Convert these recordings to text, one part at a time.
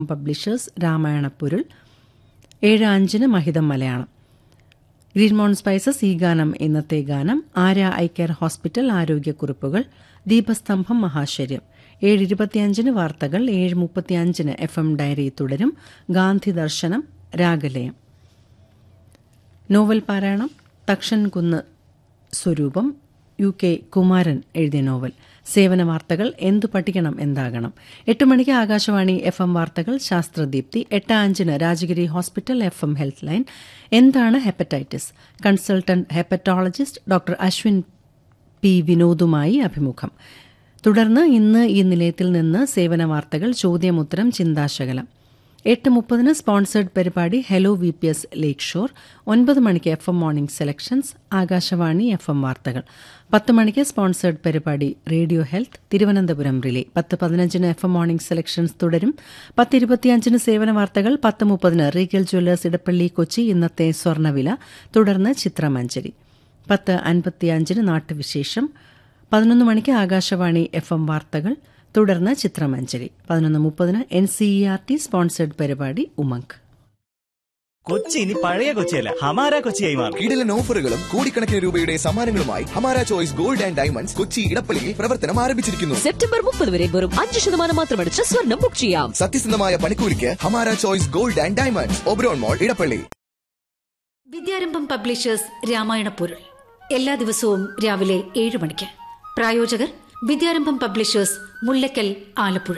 publishers രാമായണപ്പൊരുൾ ഏഴ് അഞ്ചിന് മഹിതം മലയാളം ഗ്രീൻ മൗണ്ട് സ്പൈസസ് ഈ ഗാനം ഇന്നത്തെ ഗാനം ആര്യ ഐ കെയർ ഹോസ്പിറ്റൽ ആരോഗ്യക്കുറിപ്പുകൾ ദീപസ്തംഭം മഹാശര്യം ഏഴ് ഇരുപത്തിയഞ്ചിന് വാർത്തകൾ ഏഴ് മുപ്പത്തിയഞ്ചിന് എഫ് എം ഡയറി തുടരും ഗാന്ധി ദർശനം രാഗലയം നോവൽ പാരായണം തക്ഷൻ കുന്ന് സ്വരൂപം യു കെ കുമാരൻ എഴുതിയ നോവൽ സേവന വാർത്തകൾ എന്തു പഠിക്കണം എന്താകണം എട്ട് മണിക്ക് ആകാശവാണി എഫ് എം വാർത്തകൾ ശാസ്ത്രദീപ്തി എട്ട് അഞ്ചിന് Rajagiri hospital F M health line എന്താണ് hepatitis consultant hepatologist doctor Aswin P വിനോദുമായി അഭിമുഖം തുടർന്ന് ഇന്ന് ഈ നിലയത്തിൽ നിന്ന് സേവന വാർത്തകൾ ചോദ്യമുത്തരം ചിന്താശകലം എട്ട് മുപ്പതിന് സ്പോൺസേഡ് പരിപാടി hello V P S Lakeshore ഒൻപത് മണിക്ക് F M morning selections Akashvani F M വാർത്തകൾ പത്ത് മണിക്ക് സ്പോൺസേഡ് പരിപാടി റേഡിയോ ഹെൽത്ത് തിരുവനന്തപുരം റിലേ പത്ത് പതിനഞ്ചിന് എഫ് എം മോർണിംഗ് സെലക്ഷൻസ് തുടരും പത്ത് ഇരുപത്തിയഞ്ചിന് സേവന വാർത്തകൾ പത്ത് മുപ്പതിന് റീഗൽ ജ്വല്ലേഴ്സ് ഇടപ്പള്ളി കൊച്ചി ഇന്നത്തെ സ്വർണ്ണവില തുടർന്ന് ചിത്രമഞ്ചരി പത്ത് അൻപത്തിയഞ്ചിന് നാട്ടുവിശേഷം പതിനൊന്ന് മണിക്ക് ആകാശവാണി എഫ് എം വാർത്തകൾ തുടർന്ന് ചിത്രമഞ്ചരി പതിനൊന്ന് മുപ്പതിന് N C E R T sponsored പരിപാടി ഉമങ്ക് കൊച്ചി ഇനി പഴയ കൊച്ചിയല്ല ഹമാര കൊച്ചിയായി മാറും കിടിലൻ ഓഫറുകളും കോടിക്കണക്കിന് രൂപയുടെ സമ്മാനങ്ങളുമായി Hamara choice gold and diamonds Kochi ഇടപ്പള്ളിയിൽ പ്രവർത്തനം ആരംഭിച്ചിരിക്കുന്നു സെപ്റ്റംബർ മുപ്പത് വരെ വെറും അഞ്ച് ശതമാനം മാത്രമടിച്ച് സ്വർണം ബുക്ക് ചെയ്യാം സത്യസന്ധമായ പണിക്കൂലിക്ക് Hamara choice gold and diamonds Oberon mall Edappally Vidyarambham publishers Ramayana പൊരുൾ എല്ലാ ദിവസവും രാവിലെ ഏഴ് മണിക്ക് പ്രായോജകർ വിദ്യാരംഭം പബ്ലിഷേഴ്സ് മുല്ലക്കൽ ആലപ്പുഴ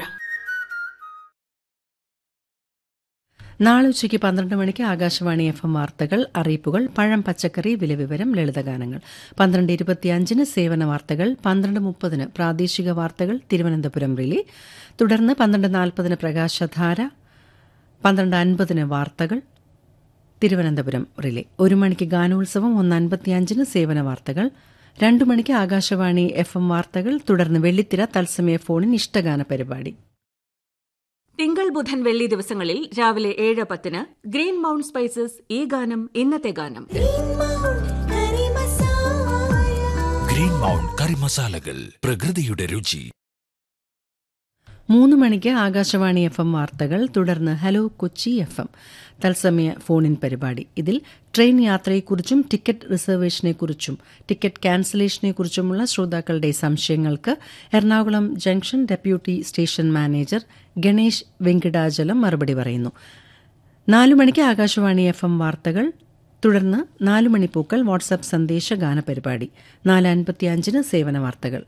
നാളെ ഉച്ചയ്ക്ക് പന്ത്രണ്ട് മണിക്ക് ആകാശവാണി എഫ് എം വാർത്തകൾ അറിയിപ്പുകൾ പഴം പച്ചക്കറി വിലവിവരം ലളിതഗാനങ്ങൾ പന്ത്രണ്ട് ഇരുപത്തിയഞ്ചിന് സേവന വാർത്തകൾ പന്ത്രണ്ട് മുപ്പതിന് പ്രാദേശിക വാർത്തകൾ തിരുവനന്തപുരം റിലേ തുടർന്ന് പന്ത്രണ്ട് നാൽപ്പതിന് പ്രകാശധാര പന്ത്രണ്ട് അൻപതിന് വാർത്തകൾ തിരുവനന്തപുരം റിലേ ഒരു മണിക്ക് ഗാനോത്സവം ഒന്ന് അൻപത്തിയഞ്ചിന് സേവന വാർത്തകൾ രണ്ടു മണിക്ക് ആകാശവാണി എഫ് എം വാർത്തകൾ തുടർന്ന് വെള്ളിത്തിര തത്സമയ ഫോണിൻ ഇഷ്ടഗാന പരിപാടി തിങ്കൾ ബുധൻ വെള്ളി ദിവസങ്ങളിൽ രാവിലെ ഏഴ് പത്തിന് ഗ്രീൻ മൗണ്ട് സ്പൈസസ് ഈ ഗാനം ഇന്നത്തെ ഗാനം ഗ്രീൻ മൗണ്ട് കറി മസാലകൾ പ്രകൃതിയുടെ രുചി മൂന്ന് മണിക്ക് ആകാശവാണി എഫ് എം വാർത്തകൾ തുടർന്ന് ഹലോ കൊച്ചി എഫ് എം തത്സമയ ഫോണിൻ പരിപാടി ഇതിൽ ട്രെയിൻ യാത്രയെക്കുറിച്ചും ടിക്കറ്റ് റിസർവേഷനെക്കുറിച്ചും ടിക്കറ്റ് ക്യാൻസലേഷനെക്കുറിച്ചുമുള്ള ശ്രോതാക്കളുടെ സംശയങ്ങൾക്ക് Ernakulam junction deputy station manager Ganesh Venkitachalam മറുപടി പറയുന്നു നാലു മണിക്ക് ആകാശവാണി എഫ് എം വാർത്തകൾ തുടർന്ന് നാലു മണിപ്പൂക്കൾ വാട്സാപ്പ് സന്ദേശ ഗാന പരിപാടി നാല് അൻപത്തിയഞ്ചിന് സേവന വാർത്തകൾ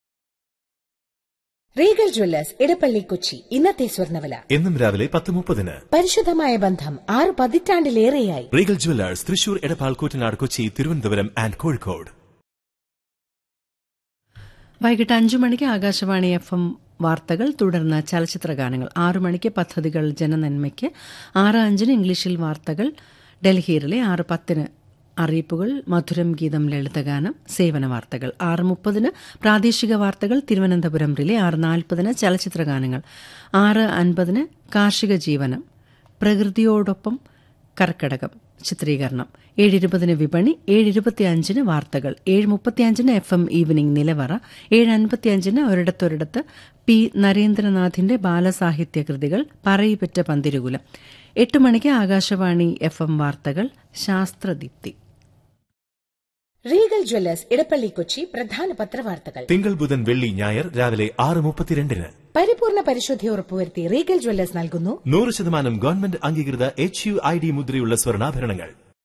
റീഗൽ ജ്വല്ലേഴ്സ് ഇടപ്പള്ളി കൊച്ചി ഇന്നത്തെ സ്വർണ്ണവില എന്നും രാവിലെ പത്ത് മുപ്പതിന് പരിശുദ്ധമായ ബന്ധം ആറ് പതിറ്റാണ്ടിലേറെയായി Regal jewellers Thrissur Edappal Koottanad Kochi Thiruvananthapuram and Kozhikode വൈകിട്ട് അഞ്ചു മണിക്ക് ആകാശവാണി എഫ് എം വാർത്തകൾ തുടർന്ന് ചലച്ചിത്ര ഗാനങ്ങൾ ആറു മണിക്ക് പദ്ധതികൾ ജനനന്മയ്ക്ക് ആറ് അഞ്ചിന് ഇംഗ്ലീഷിൽ വാർത്തകൾ ഡൽഹിയിലെ ആറ് പത്തിന് അറിയിപ്പുകൾ മധുരം ഗീതം ലളിതഗാനം സേവന വാർത്തകൾ ആറ് മുപ്പതിന് പ്രാദേശിക വാർത്തകൾ തിരുവനന്തപുരം റിലേ ആറ് നാൽപ്പതിന് ചലച്ചിത്ര ഗാനങ്ങൾ ആറ് അൻപതിന് കാർഷിക ജീവനം പ്രകൃതിയോടൊപ്പം കർക്കടകം ചിത്രീകരണം ഏഴ് ഇരുപതിന് വിപണി ഏഴ് ഇരുപത്തിയഞ്ചിന് വാർത്തകൾ ഏഴ് മുപ്പത്തിയഞ്ചിന് എഫ് എം ഈവനിംഗ് നിലവറ ഏഴ് അൻപത്തിയഞ്ചിന് ഒരിടത്തൊരിടത്ത് പി നരേന്ദ്രനാഥിന്റെ ബാലസാഹിത്യ കൃതികൾ പറയിപ്പറ്റ പന്തിരുകുലം എട്ട് മണിക്ക് ആകാശവാണി എഫ് എം വാർത്തകൾ ശാസ്ത്രദീപ്തി റീഗൽ ജ്വല്ലേഴ്സ് ഇടപ്പള്ളി കൊച്ചി പ്രധാന പത്രവാർത്തകൾ തിങ്കൾ ബുധൻ വെള്ളി ഞായർ രാവിലെ ആറ് മുപ്പത്തിരണ്ടിന് പരിപൂർണ പരിശുദ്ധി ഉറപ്പുവരുത്തി റീഗൽ ജ്വല്ലേഴ്സ് നൽകുന്നു നൂറ് ശതമാനം ഗവൺമെന്റ് അംഗീകൃത എച്ച് യു ഐ ഡി മുദ്രയുള്ള സ്വർണ്ണാഭരണങ്ങൾ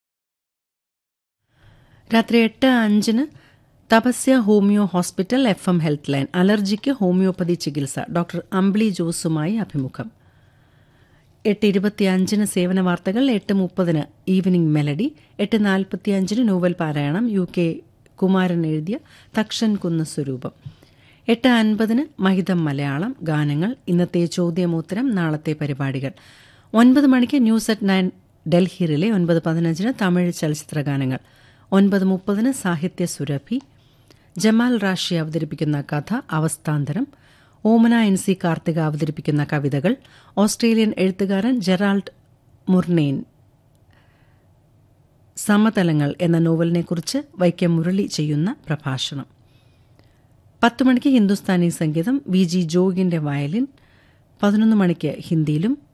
രാത്രി എട്ട് അഞ്ചിന് Tapasya homeo hospital F M health line അലർജിക്ക് ഹോമിയോപ്പതി ചികിത്സ ഡോക്ടർ അംബ്ലി ജോസുമായി അഭിമുഖം എട്ട് ഇരുപത്തിയഞ്ചിന് സേവന വാർത്തകൾ എട്ട് മുപ്പതിന് ഈവനിംഗ് മെലഡി എട്ട് നാൽപ്പത്തിയഞ്ചിന് നോവൽ പാരായണം യു കെ കുമാരൻ എഴുതിയ തക്ഷൻ കുന്ന് സ്വരൂപം എട്ട് അൻപതിന് മഹിതം മലയാളം ഗാനങ്ങൾ ഇന്നത്തെ ചോദ്യമോത്തരം നാളത്തെ പരിപാടികൾ ഒൻപത് മണിക്ക് news at nine Delhi relay ഒൻപത് പതിനഞ്ചിന് തമിഴ് ചലച്ചിത്ര ഗാനങ്ങൾ ഒൻപത് മുപ്പതിന് സാഹിത്യ സുരഭി ജമാൽ റാഷി അവതരിപ്പിക്കുന്ന കഥ അവസ്ഥാന്തരം ഓമന എൻ സി കാർത്തിക അവതരിപ്പിക്കുന്ന കവിതകൾ ഓസ്ട്രേലിയൻ എഴുത്തുകാരൻ ജെറാൾഡ് മുർനെയിൻ സമതലങ്ങൾ എന്ന നോവലിനെക്കുറിച്ച് വൈക്കം മുരളി ചെയ്യുന്ന പ്രഭാഷണം പത്ത് മണിക്ക് ഹിന്ദുസ്ഥാനി സംഗീതം വി ജി ജോഗിന്റെ വയലിൻ പതിനൊന്ന് മണിക്ക് ഹിന്ദിയിലും